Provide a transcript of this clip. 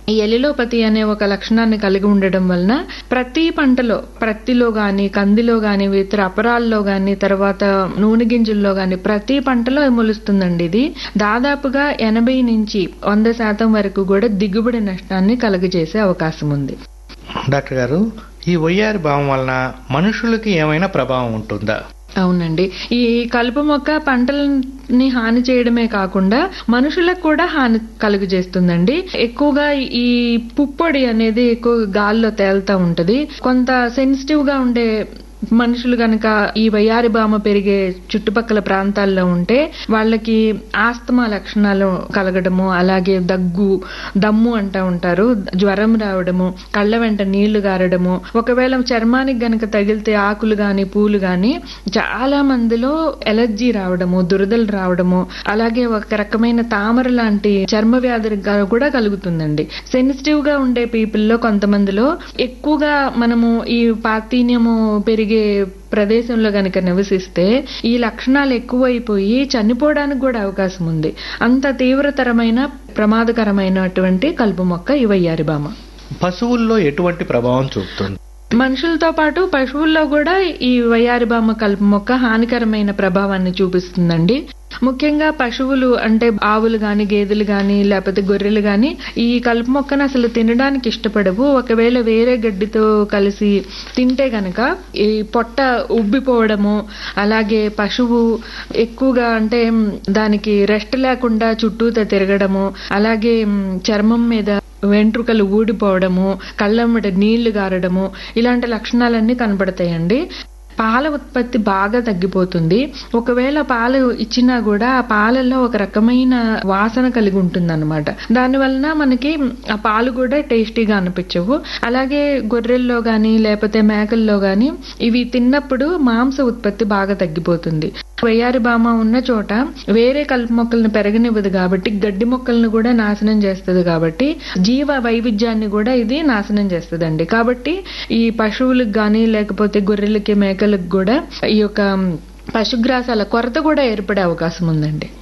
ఈ ఎలిలోపతి అనే ఒక లక్షణాన్ని కలిగి ఉండడం వలన ప్రతి పంటలో ప్రత్తిలో గాని కందిలో గాని ఇతర అపరాల్లో గాని తర్వాత నూనె గింజల్లో గాని ప్రతి పంటలో మొలుస్తుందండి ఇది దాదాపుగా ఎనభై నుంచి వంద శాతం వరకు కూడా దిగుబడి నష్టాన్ని కలుగజేసే అవకాశం ఉంది డాక్టర్ గారు ఈ వయ్యారి భావం వలన మనుషులకి ఏమైనా ప్రభావం ఉంటుందా అవునండి ఈ కలుపు మొక్క పంటలని హాని చేయడమే కాకుండా మనుషులకు కూడా హాని కలుగు చేస్తుందండి ఎక్కువగా ఈ పుప్పొడి అనేది ఎక్కువ గాల్లో తేలుతా ఉంటది కొంత సెన్సిటివ్ గా ఉండే మనుషులు గనక ఈ వయ్యారి బామ పెరిగే చుట్టుపక్కల ప్రాంతాల్లో ఉంటే వాళ్ళకి ఆస్తమా లక్షణాలు కలగడము అలాగే దగ్గు దమ్ము అంటా ఉంటారు జ్వరం రావడము కళ్ళ వెంట నీళ్లు గారడము ఒకవేళ చర్మానికి గనక తగిలితే ఆకులు గాని పూలు గాని చాలా మందిలో ఎలర్జీ రావడము దురదలు రావడము అలాగే ఒక రకమైన తామర లాంటి చర్మ వ్యాధి కూడా కలుగుతుందండి సెన్సిటివ్ గా ఉండే పీపుల్ లో కొంతమందిలో ఎక్కువగా మనము ఈ పాతీన్యము పెరిగే ప్రదేశంలో గనక నివసిస్తే ఈ లక్షణాలు ఎక్కువైపోయి చనిపోవడానికి కూడా అవకాశం ఉంది అంత తీవ్రతరమైన ప్రమాదకరమైనటువంటి కలుపు మొక్క ఈ వయ్యారి బామ పశువుల్లో ఎటువంటి ప్రభావం చూపుతుంది మనుషులతో పాటు పశువుల్లో కూడా ఈ వయ్యారిబామ కలుపు మొక్క హానికరమైన ప్రభావాన్ని చూపిస్తుందండి ముఖ్యంగా పశువులు అంటే ఆవులు గాని గేదెలు గాని లేకపోతే గొర్రెలు గాని ఈ కలుపు మొక్కను అసలు తినడానికి ఇష్టపడవు ఒకవేళ వేరే గడ్డితో కలిసి తింటే గనక ఈ పొట్ట ఉబ్బిపోవడము అలాగే పశువు ఎక్కువగా అంటే దానికి రెస్ట్ లేకుండా చుట్టూతో తిరగడము అలాగే చర్మం మీద వెంట్రుకలు ఊడిపోవడము కళ్ళమ్మట నీళ్లు గారడము ఇలాంటి లక్షణాలన్నీ కనబడతాయండి పాల ఉత్పత్తి బాగా తగ్గిపోతుంది ఒకవేళ పాలు ఇచ్చినా కూడా ఆ పాలల్లో ఒక రకమైన వాసన కలిగి ఉంటుంది అనమాట దాని వలన మనకి ఆ పాలు కూడా టేస్టీగా అనిపించవు అలాగే గొర్రెల్లో గాని లేకపోతే మేకల్లో గాని ఇవి తిన్నప్పుడు మాంస ఉత్పత్తి బాగా తగ్గిపోతుంది వయ్యారి బామ ఉన్న చోట వేరే కలుపు మొక్కలను పెరగనివ్వదు కాబట్టి గడ్డి మొక్కలను కూడా నాశనం చేస్తుంది కాబట్టి జీవ వైవిధ్యాన్ని కూడా ఇది నాశనం చేస్తుందండి కాబట్టి ఈ పశువులకు గాని లేకపోతే గొర్రెలకి మేకలకు కూడా ఈ యొక్క పశుగ్రాసాల కొరత కూడా ఏర్పడే అవకాశం ఉందండి